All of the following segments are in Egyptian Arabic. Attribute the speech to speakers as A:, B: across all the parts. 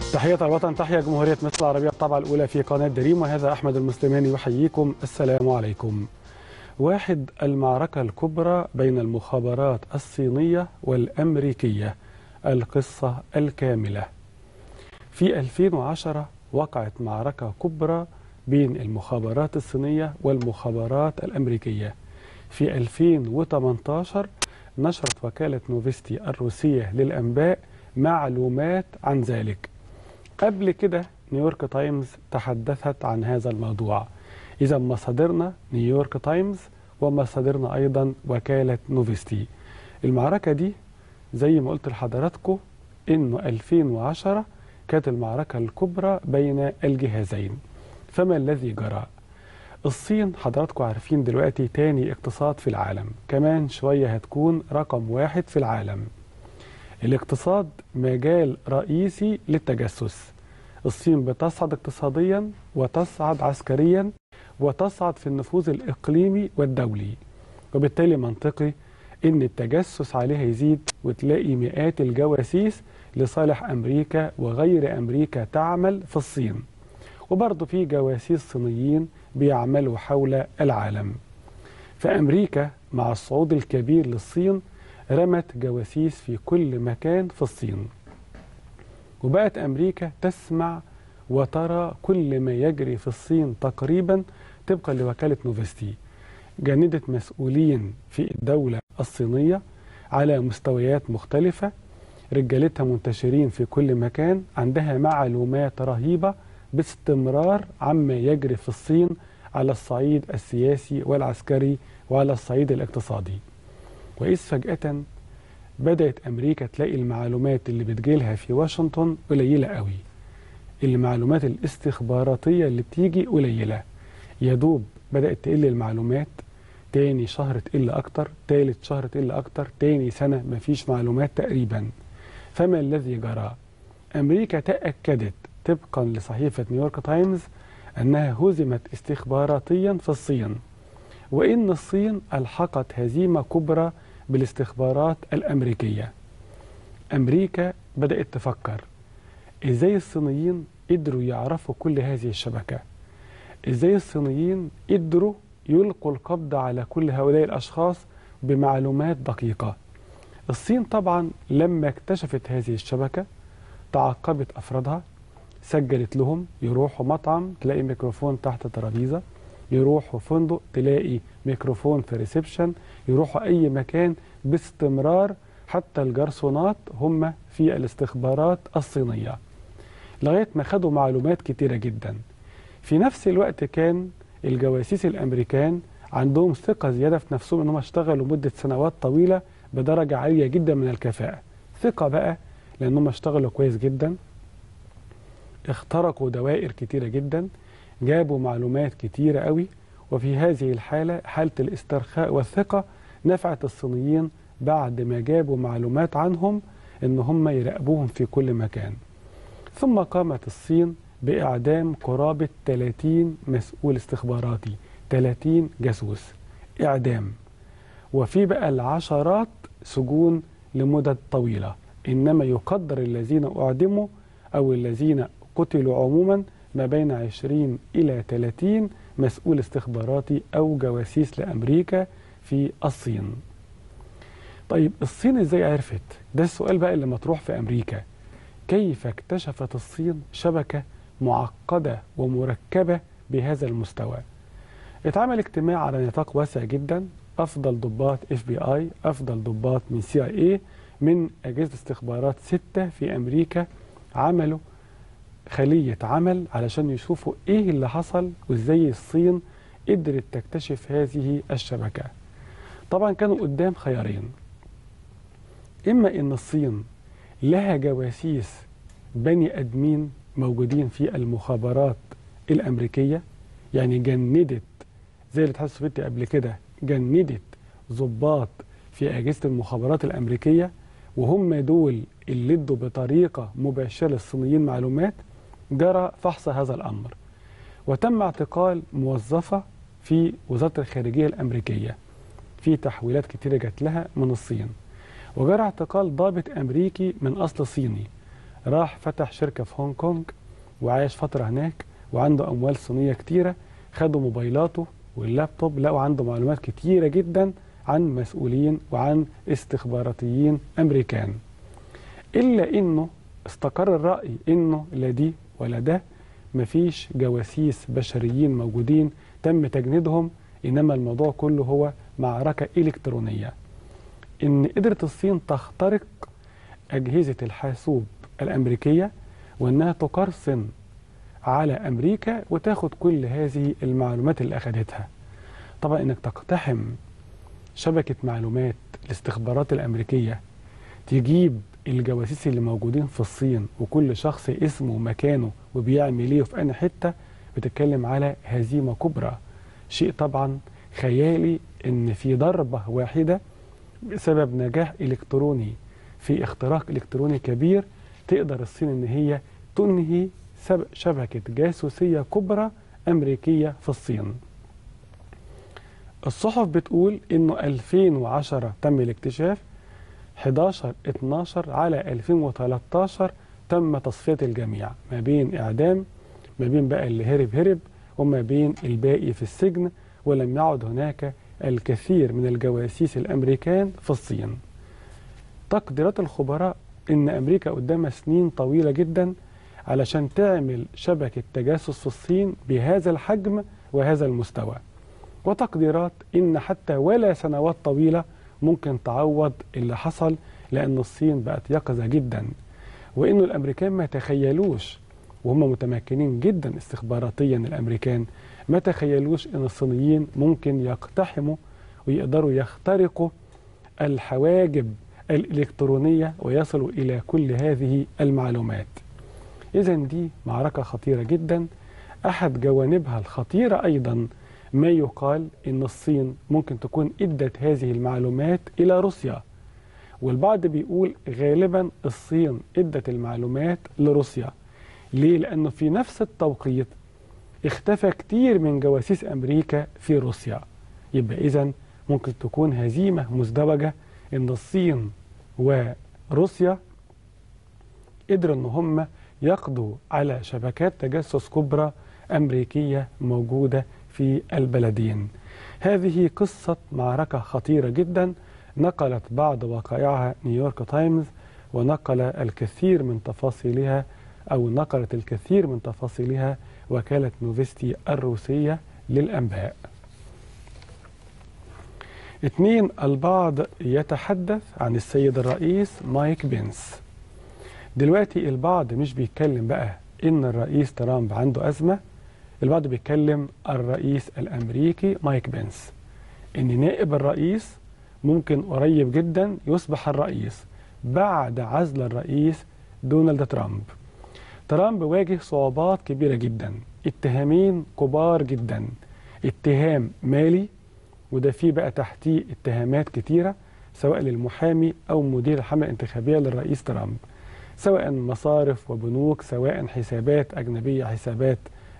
A: تحية الوطن تحيا جمهورية مصر العربية الطبعة الأولى في قناة دريم وهذا أحمد المسلماني يحييكم السلام عليكم واحد المعركة الكبرى بين المخابرات الصينية والأمريكية القصة الكاملة في 2010 وقعت معركة كبرى بين المخابرات الصينية والمخابرات الأمريكية في 2018 نشرت وكالة نوفستي الروسية للأنباء معلومات عن ذلك قبل كده نيويورك تايمز تحدثت عن هذا الموضوع إذا مصادرنا نيويورك تايمز ومصادرنا أيضا وكالة نوفستي المعركة دي زي ما قلت لحضراتكم إنه 2010 كانت المعركة الكبرى بين الجهازين فما الذي جرى؟ الصين حضراتكم عارفين دلوقتي تاني اقتصاد في العالم كمان شوية هتكون رقم واحد في العالم الاقتصاد مجال رئيسي للتجسس الصين بتصعد اقتصاديا وتصعد عسكريا وتصعد في النفوذ الإقليمي والدولي وبالتالي منطقي إن التجسس عليها يزيد وتلاقي مئات الجواسيس لصالح أمريكا وغير أمريكا تعمل في الصين وبرضه في جواسيس صينيين بيعملوا حول العالم فأمريكا مع الصعود الكبير للصين رمت جواسيس في كل مكان في الصين وبقت أمريكا تسمع وترى كل ما يجري في الصين تقريبا طبقا لوكالة نوفستي جندت مسؤولين في الدولة الصينية على مستويات مختلفة رجالتها منتشرين في كل مكان عندها معلومات رهيبة باستمرار عما يجري في الصين على الصعيد السياسي والعسكري وعلى الصعيد الاقتصادي وإذ فجأة بدأت أمريكا تلاقي المعلومات اللي بتجيلها في واشنطن قليلة قوي المعلومات الاستخباراتية اللي بتيجي قليلة يدوب بدأت تقل المعلومات تاني شهر تقل أكتر تالت شهر تقل أكتر تاني سنة مفيش معلومات تقريبا فما الذي جرى أمريكا تأكدت طبقا لصحيفة نيويورك تايمز أنها هزمت استخباراتيا في الصين وإن الصين ألحقت هزيمة كبرى بالاستخبارات الأمريكية أمريكا بدأت تفكر إزاي الصينيين قدروا يعرفوا كل هذه الشبكة إزاي الصينيين قدروا يلقوا القبض على كل هؤلاء الأشخاص بمعلومات دقيقة الصين طبعا لما اكتشفت هذه الشبكة تعقبت أفرادها سجلت لهم يروحوا مطعم تلاقي ميكروفون تحت ترابيزة يروحوا فندق تلاقي ميكروفون في ريسبشن يروحوا أي مكان باستمرار حتى الجرسونات هم في الاستخبارات الصينية لغاية ما خدوا معلومات كتيرة جدا في نفس الوقت كان الجواسيس الأمريكان عندهم ثقة زيادة في نفسهم أنهم اشتغلوا مدة سنوات طويلة بدرجة عالية جدا من الكفاءة ثقة بقى لأنهم اشتغلوا كويس جدا اخترقوا دوائر كتيرة جدا جابوا معلومات كتيرة قوي وفي هذه الحالة حالة الاسترخاء والثقة نفعت الصينيين بعد ما جابوا معلومات عنهم ان هم يراقبوهم في كل مكان ثم قامت الصين بإعدام قرابة 30 مسؤول استخباراتي 30 جاسوس إعدام وفي بقى العشرات سجون لمدة طويلة إنما يقدر الذين أعدموا أو الذين قتلوا عموما ما بين 20 إلى 30 مسؤول استخباراتي أو جواسيس لأمريكا في الصين طيب الصين ازاي عرفت ده السؤال بقى اللي مطروح في أمريكا كيف اكتشفت الصين شبكة معقدة ومركبة بهذا المستوى اتعمل اجتماع على نطاق واسع جدا أفضل ضباط اف بي اي أفضل ضباط من سي اي اي من أجهزة استخبارات ستة في أمريكا عملوا خلية عمل علشان يشوفوا ايه اللي حصل وازاي الصين قدرت تكتشف هذه الشبكة طبعا كانوا قدام خيارين اما ان الصين لها جواسيس بني ادمين موجودين في المخابرات الامريكية يعني جندت زي الاتحاد السوفيتي قبل كده جندت ضباط في اجهزة المخابرات الامريكية وهم دول اللي ادوا بطريقة مباشرة للصينيين معلومات جرى فحص هذا الأمر وتم اعتقال موظفة في وزارة الخارجية الأمريكية في تحويلات كتيرة جات لها من الصين وجرى اعتقال ضابط أمريكي من أصل صيني راح فتح شركة في هونج كونج وعايش فترة هناك وعنده أموال صينية كتيرة خدوا موبايلاته واللابتوب لقوا عنده معلومات كتيرة جدا عن مسؤولين وعن استخباراتيين أمريكان إلا إنه استقر الرأي إنه لا دي ولا ده مفيش جواسيس بشريين موجودين تم تجنيدهم إنما الموضوع كله هو معركة إلكترونية إن قدرت الصين تخترق أجهزة الحاسوب الأمريكية وإنها تقرصن على أمريكا وتاخد كل هذه المعلومات اللي أخدتها طبعا إنك تقتحم شبكة معلومات الاستخبارات الأمريكية تجيب الجواسيس اللي موجودين في الصين وكل شخص اسمه ومكانه وبيعمل ايه وفي أي حتة بتتكلم على هزيمة كبرى شيء طبعا خيالي ان في ضربة واحدة بسبب نجاح إلكتروني في اختراق إلكتروني كبير تقدر الصين ان هي تنهي شبكة جاسوسية كبرى أمريكية في الصين الصحف بتقول انه 2010 تم الاكتشاف 11 12 على 2013 تم تصفية الجميع ما بين إعدام ما بين بقى اللي هرب هرب وما بين الباقي في السجن ولم يعد هناك الكثير من الجواسيس الأمريكان في الصين تقديرات الخبراء إن أمريكا قدامها سنين طويلة جدا علشان تعمل شبكة تجسس في الصين بهذا الحجم وهذا المستوى وتقديرات إن حتى ولا سنوات طويلة ممكن تعوض اللي حصل لأن الصين بقت يقظة جدا وإنه الأمريكان ما تخيلوش وهم متمكنين جدا استخباراتيا الأمريكان ما تخيلوش أن الصينيين ممكن يقتحموا ويقدروا يخترقوا الحواجب الإلكترونية ويصلوا إلى كل هذه المعلومات إذا دي معركة خطيرة جدا أحد جوانبها الخطيرة أيضا ما يقال ان الصين ممكن تكون ادت هذه المعلومات الى روسيا والبعض بيقول غالبا الصين ادت المعلومات لروسيا ليه لانه في نفس التوقيت اختفى كتير من جواسيس امريكا في روسيا يبقى اذا ممكن تكون هزيمه مزدوجه ان الصين وروسيا قدروا ان هم يقضوا على شبكات تجسس كبرى امريكيه موجوده في البلدين هذه قصة معركة خطيرة جدا نقلت بعض وقائعها نيويورك تايمز ونقل الكثير من تفاصيلها أو نقلت الكثير من تفاصيلها وكالة نوفستي الروسية للأنباء اثنين البعض يتحدث عن السيد الرئيس مايك بينس دلوقتي البعض مش بيتكلم بقى ان الرئيس ترامب عنده أزمة البعض بيتكلم الرئيس الامريكي مايك بنس ان نائب الرئيس ممكن قريب جدا يصبح الرئيس بعد عزل الرئيس دونالد ترامب ترامب واجه صعوبات كبيره جدا اتهامين كبار جدا اتهام مالي وده فيه بقى تحتيه اتهامات كتيره سواء للمحامي او مدير الحمله الانتخابيه للرئيس ترامب سواء مصارف وبنوك سواء حسابات اجنبيه حسابات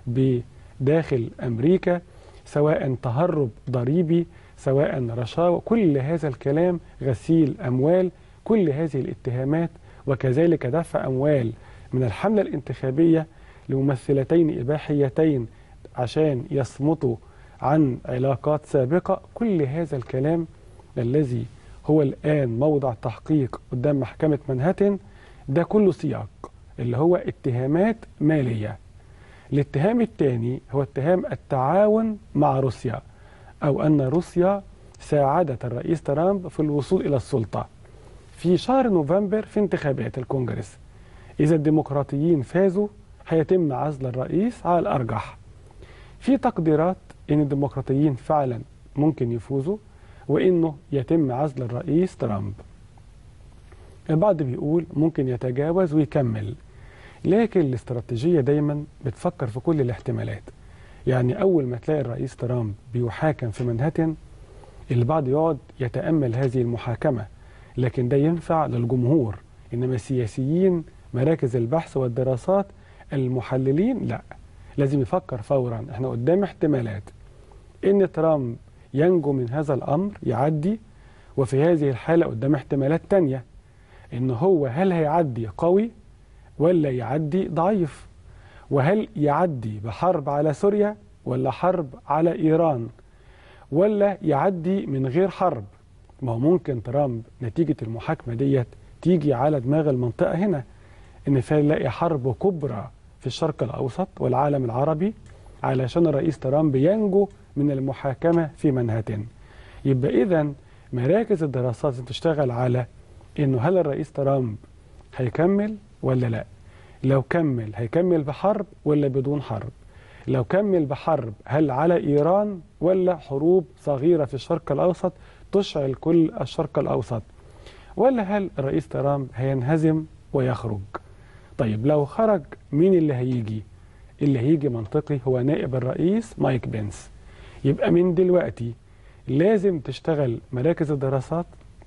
A: بداخل أمريكا سواء تهرب ضريبي سواء رشاوى كل هذا الكلام غسيل أموال كل هذه الاتهامات وكذلك دفع أموال من الحملة الانتخابية لممثلتين إباحيتين عشان يصمتوا عن علاقات سابقة كل هذا الكلام الذي هو الآن موضع تحقيق قدام محكمة منهاتن ده كله سياق اللي هو اتهامات مالية الاتهام الثاني هو اتهام التعاون مع روسيا أو أن روسيا ساعدت الرئيس ترامب في الوصول إلى السلطة في شهر نوفمبر في انتخابات الكونغرس إذا الديمقراطيين فازوا هيتم عزل الرئيس على الأرجح في تقديرات أن الديمقراطيين فعلا ممكن يفوزوا وأنه يتم عزل الرئيس ترامب البعض بيقول ممكن يتجاوز ويكمل لكن الاستراتيجية دايما بتفكر في كل الاحتمالات يعني أول ما تلاقي الرئيس ترامب بيحاكم في منهاتن البعض يقعد يتأمل هذه المحاكمة لكن ده ينفع للجمهور إنما السياسيين مراكز البحث والدراسات المحللين لا لازم يفكر فورا احنا قدام احتمالات ان ترامب ينجو من هذا الامر يعدي وفي هذه الحالة قدام احتمالات تانية ان هو هل هيعدي قوي ولا يعدي ضعيف وهل يعدي بحرب على سوريا ولا حرب على إيران ولا يعدي من غير حرب ما هو ممكن ترامب نتيجة المحاكمة ديت تيجي على دماغ المنطقة هنا إن فنلاقي حرب كبرى في الشرق الأوسط والعالم العربي علشان الرئيس ترامب ينجو من المحاكمة في منهاتن يبقى إذا مراكز الدراسات تشتغل على إنه هل الرئيس ترامب هيكمل ولا لا لو كمل هيكمل بحرب ولا بدون حرب لو كمل بحرب هل على إيران ولا حروب صغيرة في الشرق الأوسط تشعل كل الشرق الأوسط ولا هل الرئيس ترامب هينهزم ويخرج طيب لو خرج مين اللي هيجي اللي هيجي منطقي هو نائب الرئيس مايك بنس يبقى من دلوقتي لازم تشتغل مراكز الدراسات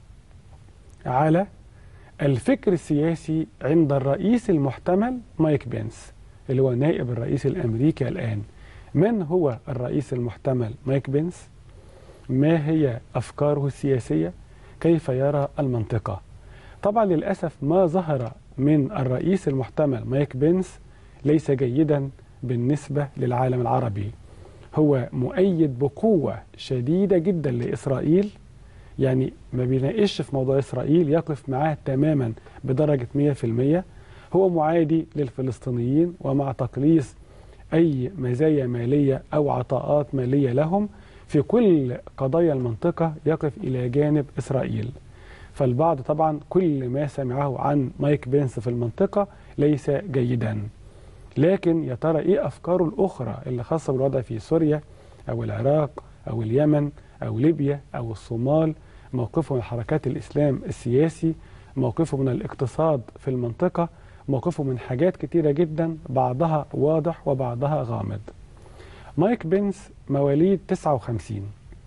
A: على الفكر السياسي عند الرئيس المحتمل مايك بنس اللي هو نائب الرئيس الامريكي الان من هو الرئيس المحتمل مايك بنس ما هي افكاره السياسيه كيف يرى المنطقه طبعا للاسف ما ظهر من الرئيس المحتمل مايك بنس ليس جيدا بالنسبه للعالم العربي هو مؤيد بقوه شديده جدا لاسرائيل يعني ما بيناقش في موضوع اسرائيل يقف معاه تماما بدرجه 100% هو معادي للفلسطينيين ومع تقليص أي مزايا مالية أو عطاءات مالية لهم في كل قضايا المنطقة يقف إلى جانب إسرائيل فالبعض طبعا كل ما سمعه عن مايك بينس في المنطقة ليس جيدا لكن يا ترى إيه أفكاره الأخرى اللي خاصة بالوضع في سوريا أو العراق أو اليمن أو ليبيا أو الصومال موقفه من حركات الإسلام السياسي موقفه من الاقتصاد في المنطقة موقفه من حاجات كتيرة جدا بعضها واضح وبعضها غامض مايك بنس مواليد 59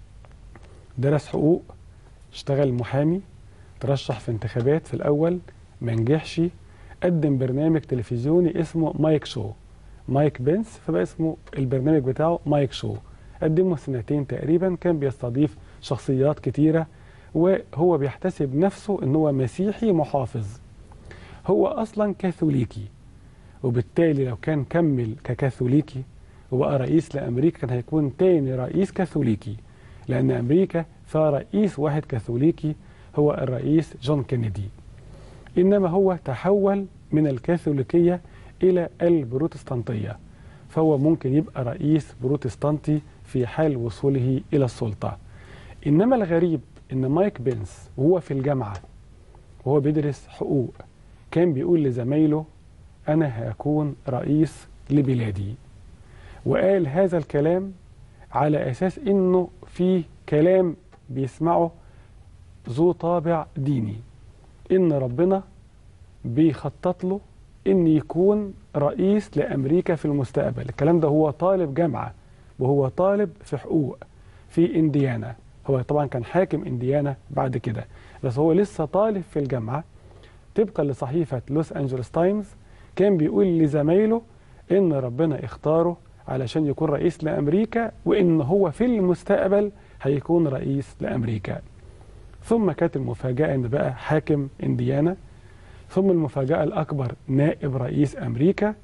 A: درس حقوق اشتغل محامي ترشح في انتخابات في الأول ما نجحش قدم برنامج تلفزيوني اسمه مايك شو مايك بنس فبقى اسمه البرنامج بتاعه مايك شو قدمه سنتين تقريبا كان بيستضيف شخصيات كتيرة وهو بيحتسب نفسه ان هو مسيحي محافظ هو اصلا كاثوليكي وبالتالي لو كان كمل ككاثوليكي وبقى رئيس لامريكا كان هيكون تاني رئيس كاثوليكي لان امريكا فيها رئيس واحد كاثوليكي هو الرئيس جون كينيدي انما هو تحول من الكاثوليكيه الى البروتستانتيه فهو ممكن يبقى رئيس بروتستانتي في حال وصوله الى السلطه انما الغريب ان مايك بنس وهو في الجامعه وهو بيدرس حقوق كان بيقول لزمايله أنا هكون رئيس لبلادي وقال هذا الكلام على أساس إنه في كلام بيسمعه ذو طابع ديني إن ربنا بيخطط له إن يكون رئيس لأمريكا في المستقبل الكلام ده هو طالب جامعة وهو طالب في حقوق في إنديانا هو طبعا كان حاكم إنديانا بعد كده بس هو لسه طالب في الجامعة طبقا لصحيفة لوس أنجلوس تايمز كان بيقول لزمايله إن ربنا اختاره علشان يكون رئيس لأمريكا وإن هو في المستقبل هيكون رئيس لأمريكا ثم كانت المفاجأة إن بقى حاكم إنديانا ثم المفاجأة الأكبر نائب رئيس أمريكا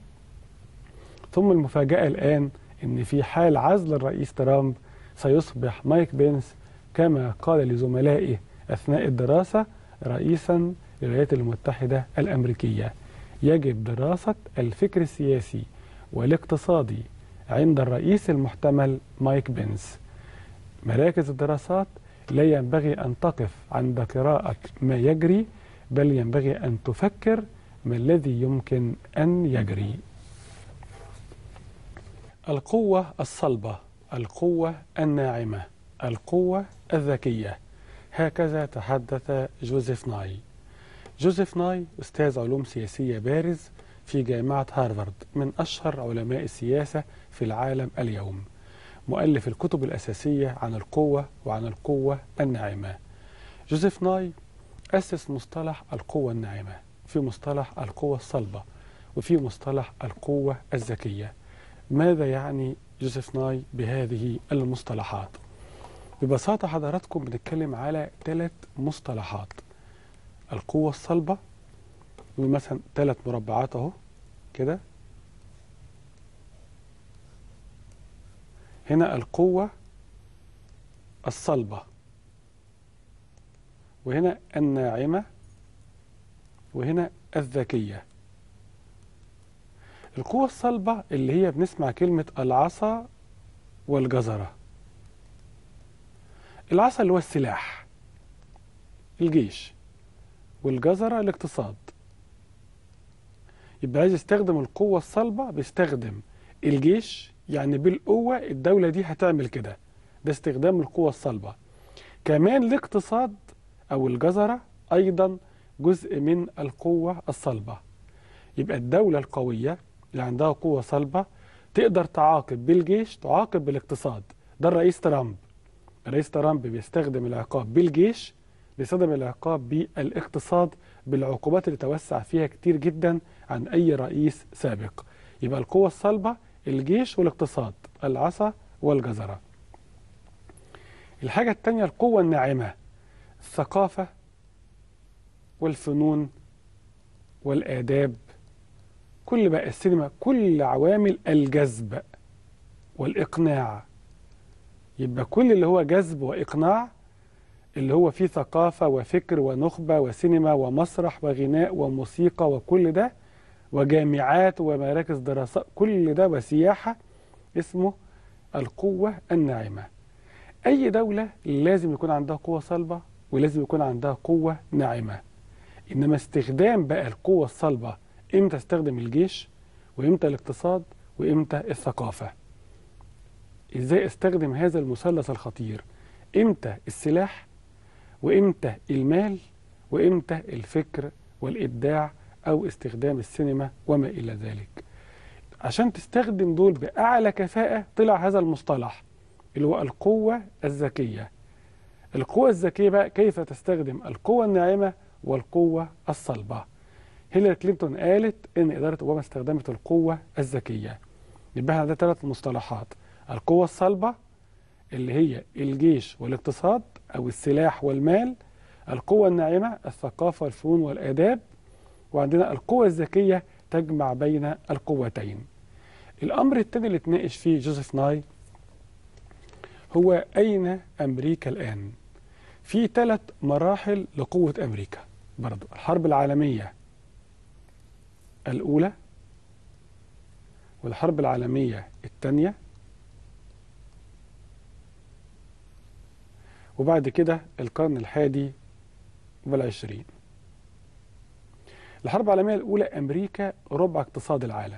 A: ثم المفاجأة الآن إن في حال عزل الرئيس ترامب سيصبح مايك بينس كما قال لزملائه أثناء الدراسة رئيسا للولايات المتحدة الأمريكية يجب دراسة الفكر السياسي والاقتصادي عند الرئيس المحتمل مايك بنس مراكز الدراسات لا ينبغي أن تقف عند قراءة ما يجري بل ينبغي أن تفكر ما الذي يمكن أن يجري القوة الصلبة القوة الناعمة القوة الذكية هكذا تحدث جوزيف ناي جوزيف ناي أستاذ علوم سياسية بارز في جامعة هارفارد من أشهر علماء السياسة في العالم اليوم مؤلف الكتب الأساسية عن القوة وعن القوة الناعمة جوزيف ناي أسس مصطلح القوة الناعمة في مصطلح القوة الصلبة وفي مصطلح القوة الذكية ماذا يعني جوزيف ناي بهذه المصطلحات ببساطة حضراتكم بنتكلم على ثلاث مصطلحات القوة الصلبة نقول مثلا ثلاث مربعات اهو كده هنا القوة الصلبة وهنا الناعمة وهنا الذكية القوة الصلبة اللي هي بنسمع كلمة العصا والجزرة العصا اللي هو السلاح الجيش والجزرة الاقتصاد يبقى عايز يستخدم القوة الصلبة بيستخدم الجيش يعني بالقوة الدولة دي هتعمل كده ده استخدام القوة الصلبة كمان الاقتصاد أو الجزرة أيضا جزء من القوة الصلبة يبقى الدولة القوية اللي عندها قوة صلبة تقدر تعاقب بالجيش تعاقب بالاقتصاد ده الرئيس ترامب الرئيس ترامب بيستخدم العقاب بالجيش بيستخدم العقاب بالاقتصاد بالعقوبات اللي توسع فيها كتير جدا عن أي رئيس سابق يبقى القوة الصلبة الجيش والاقتصاد العصا والجزرة الحاجة التانية القوة الناعمة الثقافة والفنون والآداب كل بقى السينما كل عوامل الجذب والإقناع يبقى كل اللي هو جذب وإقناع اللي هو فيه ثقافة وفكر ونخبة وسينما ومسرح وغناء وموسيقى وكل ده وجامعات ومراكز دراسات كل ده وسياحة اسمه القوة الناعمة أي دولة لازم يكون عندها قوة صلبة ولازم يكون عندها قوة ناعمة إنما استخدام بقى القوة الصلبة إمتى استخدم الجيش وإمتى الاقتصاد وإمتى الثقافة إزاي استخدم هذا المثلث الخطير إمتى السلاح وإمتى المال وإمتى الفكر والإبداع أو استخدام السينما وما إلى ذلك عشان تستخدم دول بأعلى كفاءة طلع هذا المصطلح اللي هو القوة الذكية القوة الذكية بقى كيف تستخدم القوة الناعمة والقوة الصلبة هيلاري كلينتون قالت إن إدارة أوباما استخدمت القوة الذكية يبقى احنا ده ثلاث مصطلحات القوة الصلبة اللي هي الجيش والاقتصاد أو السلاح والمال القوة الناعمة الثقافة والفنون والآداب وعندنا القوة الذكية تجمع بين القوتين الأمر الثاني اللي اتناقش فيه جوزيف ناي هو أين أمريكا الآن في ثلاث مراحل لقوة أمريكا برضو الحرب العالمية الأولى والحرب العالمية الثانية وبعد كده القرن الحادي والعشرين الحرب العالمية الأولى أمريكا ربع اقتصاد العالم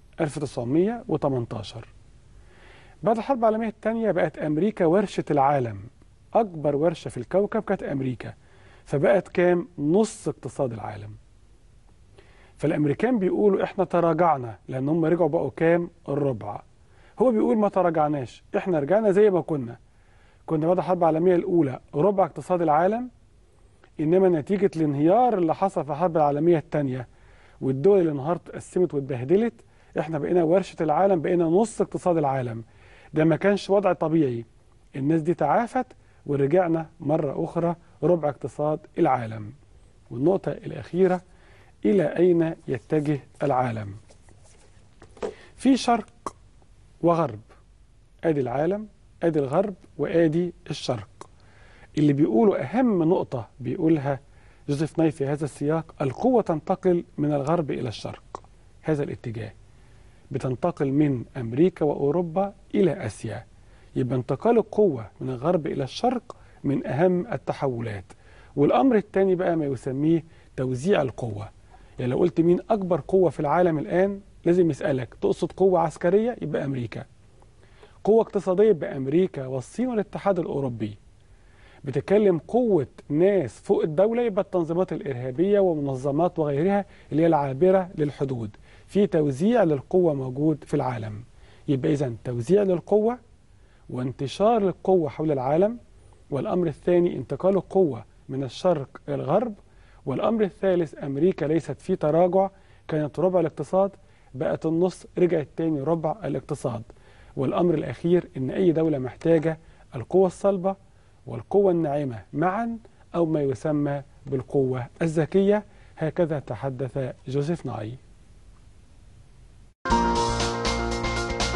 A: 1918 بعد الحرب العالمية الثانية بقت أمريكا ورشة العالم أكبر ورشة في الكوكب كانت أمريكا فبقت كام نص اقتصاد العالم فالأمريكان بيقولوا إحنا تراجعنا لأن هم رجعوا بقوا كام الربع هو بيقول ما تراجعناش إحنا رجعنا زي ما كنا كنا بعد الحرب العالمية الأولى ربع اقتصاد العالم إنما نتيجة الانهيار اللي حصل في الحرب العالمية الثانية والدول اللي انهارت اتقسمت واتبهدلت إحنا بقينا ورشة العالم بقينا نص اقتصاد العالم ده ما كانش وضع طبيعي الناس دي تعافت ورجعنا مرة أخرى ربع اقتصاد العالم والنقطة الأخيرة إلى أين يتجه العالم في شرق وغرب آدي العالم آدي الغرب وآدي الشرق اللي بيقولوا أهم نقطة بيقولها جوزيف ناي في هذا السياق القوة تنتقل من الغرب إلى الشرق هذا الاتجاه بتنتقل من أمريكا وأوروبا إلى آسيا يبقى انتقال القوة من الغرب إلى الشرق من أهم التحولات والأمر الثاني بقى ما يسميه توزيع القوة يعني لو قلت مين أكبر قوة في العالم الآن لازم يسألك تقصد قوة عسكرية يبقى أمريكا قوة اقتصادية يبقى أمريكا والصين والاتحاد الأوروبي بتتكلم قوة ناس فوق الدولة يبقى التنظيمات الإرهابية ومنظمات وغيرها اللي هي العابرة للحدود في توزيع للقوة موجود في العالم يبقى إذا توزيع للقوة وانتشار للقوة حول العالم والأمر الثاني انتقال القوة من الشرق إلى الغرب والأمر الثالث أمريكا ليست في تراجع كانت ربع الاقتصاد بقت النص رجعت تاني ربع الاقتصاد والأمر الأخير إن أي دولة محتاجة القوة الصلبة والقوة الناعمة معا أو ما يسمى بالقوة الذكية هكذا تحدث جوزيف ناي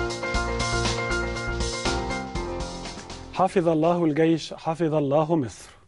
A: حفظ الله الجيش حفظ الله مصر